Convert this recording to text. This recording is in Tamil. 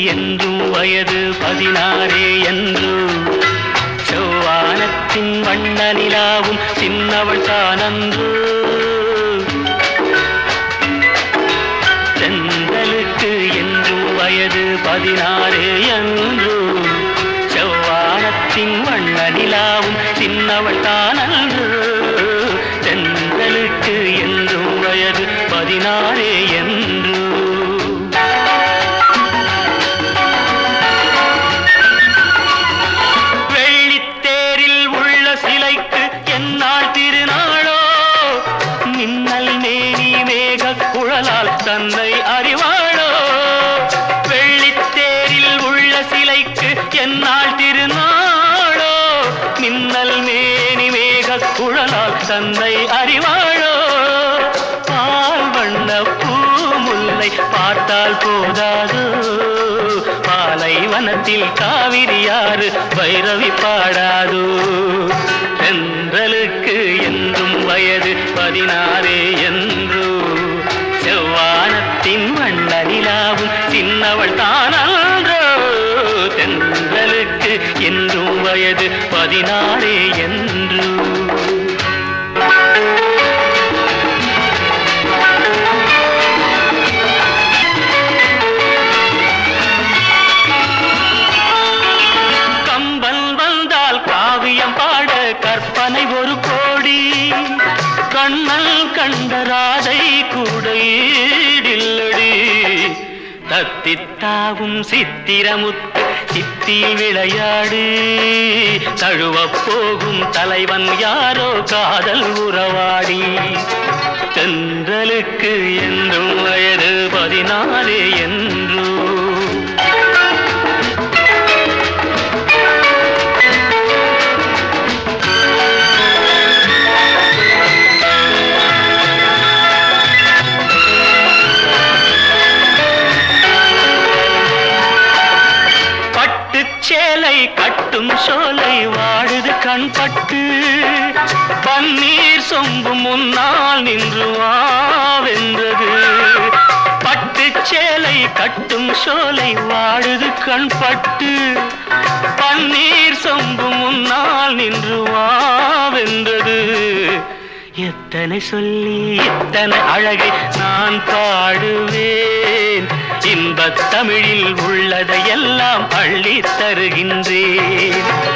என்றும் வயது பதினாறே என்று செவ்வானத்தின் வண்ண நிலாவும் சின்னவள் தானன்று செந்தலுக்கு என்றும் வயது பதினாறு என்று செவ்வானத்தின் வண்ண நிலாவும் சின்னவள் தானன்று செந்தலுக்கு என்றும் வயது பதினாறே என்று வெள்ளித்தேரில் உள்ள சிலைக்கு என்னால் திருநாளோ மின்னல் மேனி மேக குழலால் தன்னை அறிவாளோ வெள்ளித்தேரில் உள்ள சிலைக்கு என்னால் திருநாளோ மின்னல் மேனி மேக குழலால் தன்னை அறிவாளோ பால் வண்ண பூமுல்லை பார்த்தால் போதாதோ பாலைவனத்தில் காவிரியாறு பைரவி பாடாதோ தென்றலுக்கு என்றும் வயது பதினாறே என்று செவ்வானத்தின் வண்ண நிலாவும் சின்னவள் தானன்றோ தென்றலுக்கு என்றும் வயது பதினாறே என்று கம்பன் வந்தால் காவியம் பாட கற்பனை ஒரு கோடி கண்ணல் கண்ட ராதை கூட ஈடில்லடி தத்தித்தாவும் சித்திரமுத்து சித்தியில் விளையாடு தழுவப் போகும் தலைவன் யாரோ காதல் உறவாடி தென்றலுக்கு என்றும் வயது பதினாறு என்றோ பட்டுச் சேலை கட்டும் சோலை வாழுது கண்பட்டு பன்னீர் சொம்பு முன்னால் நின்று வாவென்றது பட்டுச் சேலை கட்டும் சோலை வாழுது கண்பட்டு பன்னீர் சொம்பு முன்னால் நின்று வாவென்றது எத்தனை சொல்லி எத்தனை அழகை நான் பாடுவேன் இன்பத் தமிழில் உள்ளதையெல்லாம் அள்ளித் தருகின்றேன்